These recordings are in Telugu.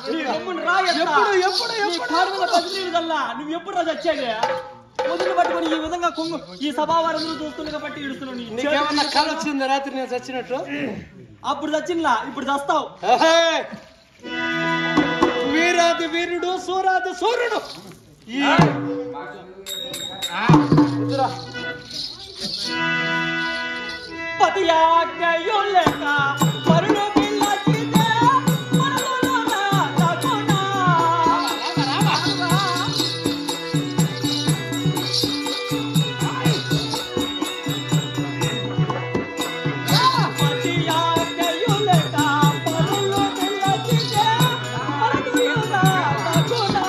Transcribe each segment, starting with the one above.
నీ గమ్మున రా ఎత్తా. ఎప్పుడు, ఎప్పుడు, నీ ఎప్పుడు, కాలు మీద పది నీళ్ళు చల్లా. నువ్వు ఎప్పుడు రా చచ్చేది వదిలి పట్టుకొని ఈ విధంగా కొంగు ఈ సభావారందరూ చూస్తుండగా పట్టి ఇడుస్తున్నావు నీ నీకేమన్నా చేతులు కళ వచ్చింది రాత్రి నేను చచ్చినట్టు అప్పుడు చచ్చిందిలా ఇప్పుడు చస్తావు ఏహే! వీరాది వీరుడు సూరాది సూర్యుడు ఈ ఇదిరా. పతి ఆజ్ఞయో లేక పరుడు పిల్లచితే పరులోన తగునా. పతి ఆజ్ఞయో లేక పరుడు పిల్లచితే పరులోన తగునా.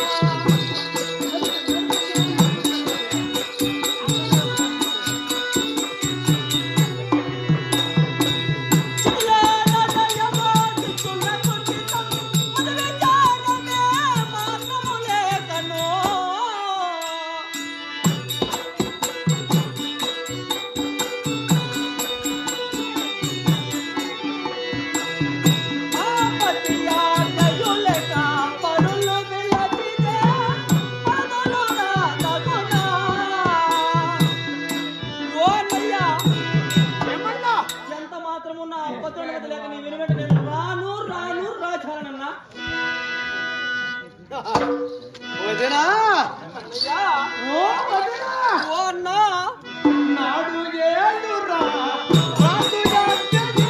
ఏమన్నా ఎంత మాత్రము నా అబద్ధం లేక నీ వెనుగంట నేను రాను రాను రాచానన్నా వదినా అయ్యా ఓ వదినా ఓ అన్నా నాడు ఏడురా రాదు యాజ్ఞని.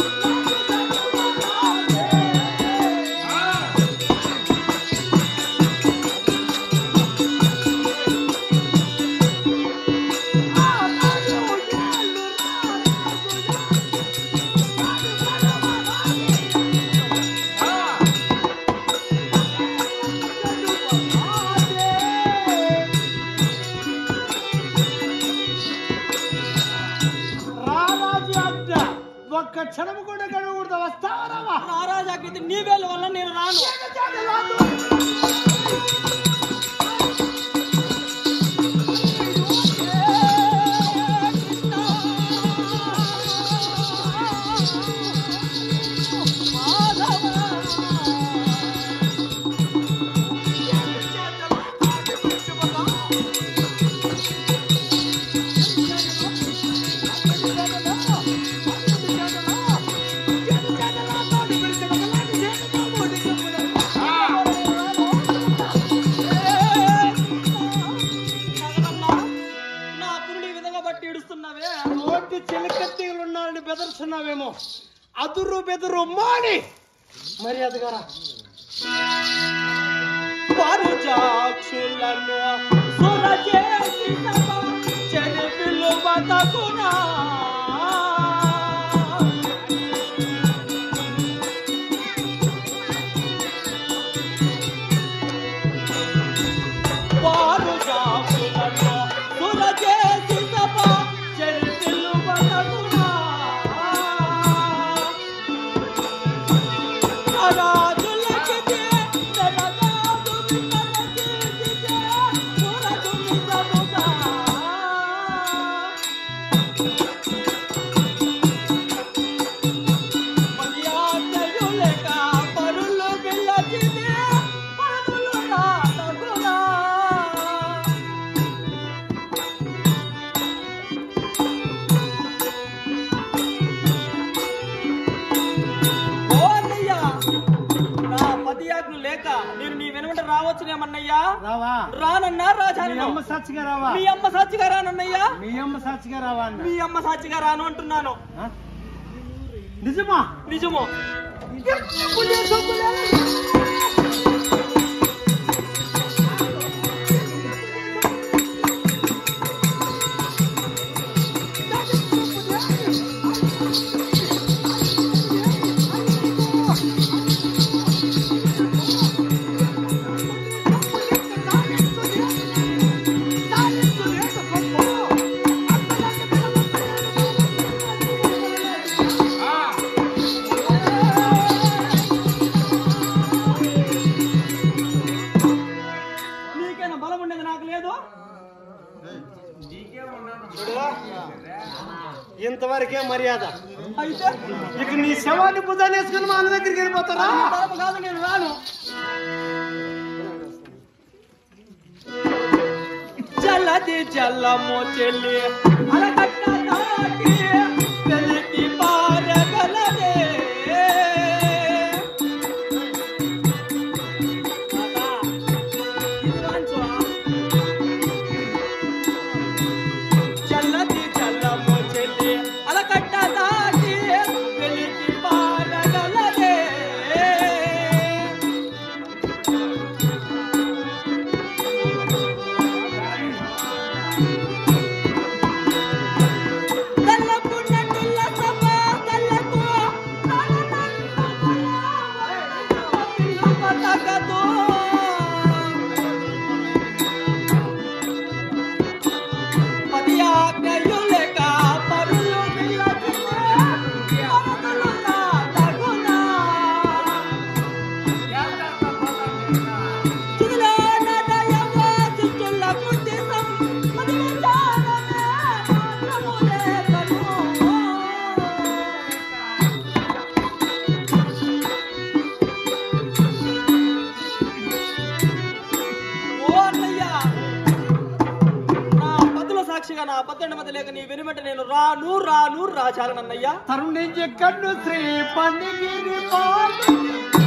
రారాజు అడ్డ ఒక్క క్షణం కూడా గడవకూడదు వస్తావా రావా నారాజాకృతి నీ వేల వల్ల నేను రాను నా పురుడు ఈ విధంగా బట్టి ఇడుస్తున్నావే నోటి చిలకత్తీలు ఉన్నారని బెదరుస్తున్నావేమో అదురు బెదురు మాని మర్యాదగా రా. పరుజాక్షులను సురచేసి సభ చెరిపిల్లు బతకునా పరుజాక్షులను సురచేసి సభ చెరిపిల్లు బతకునా రాజులకితే జనగాదు వినరకీతితే సురజుని సముగా మర్యాదయులేక పరులు పిల్లచితే పరులు నాటకునా ఓ అన్నయ్య నా పతియాజ్ఞ లేక నేను నీ వెనుక రావచ్చునేమన్నయ్యా రావా రానన్నా మీ రాజాను అమ్మ సాక్షిగా రావా మీ అమ్మ సాక్షిగా రానన్నయ్యా మీ అమ్మ సాక్షిగా రావా అన్న మీ అమ్మ సాక్షిగా రాను అంటున్నాను ఆ? నిజమా నిజము నీకైనా బలం ఉండేది నాకు లేదు చూడు, ఇంతవరకే మర్యాద అయితే ఇక నీ శవాన్ని భుజాన్ని వేసుకుని మా అన్న దగ్గరికి వెళ్ళిపోతారా నా తరపు కాదు నేను రాను చల్లది చల్లమో చెల్లి అలకట్ట దాటి వెలికి పారగలదే తాతా, ఇది రాంచు. చల్లది చల్లమో చెల్లి అలకట్ట దాటి వెలికి పారగలదే కళ్ళకు నటుల సభ కళ్ళకు పతకతో పది ఆజ్ఞయులేక పరులు నిలబడితే పరదులు నా తగునా. చిగులో నడయవ చిచ్చుల కుద్దిసం మదిలో జానమే మాత్రములే కను. ఓ అన్నయ్య నా పదుల సాక్షిగా నా పద్దెండు మధ్య లేక నీ వెనుమంట నేను రాను రాను రాచాలనన్నయ్య తరుణించి కన్ను శ్రీ పండిగిరి పాడు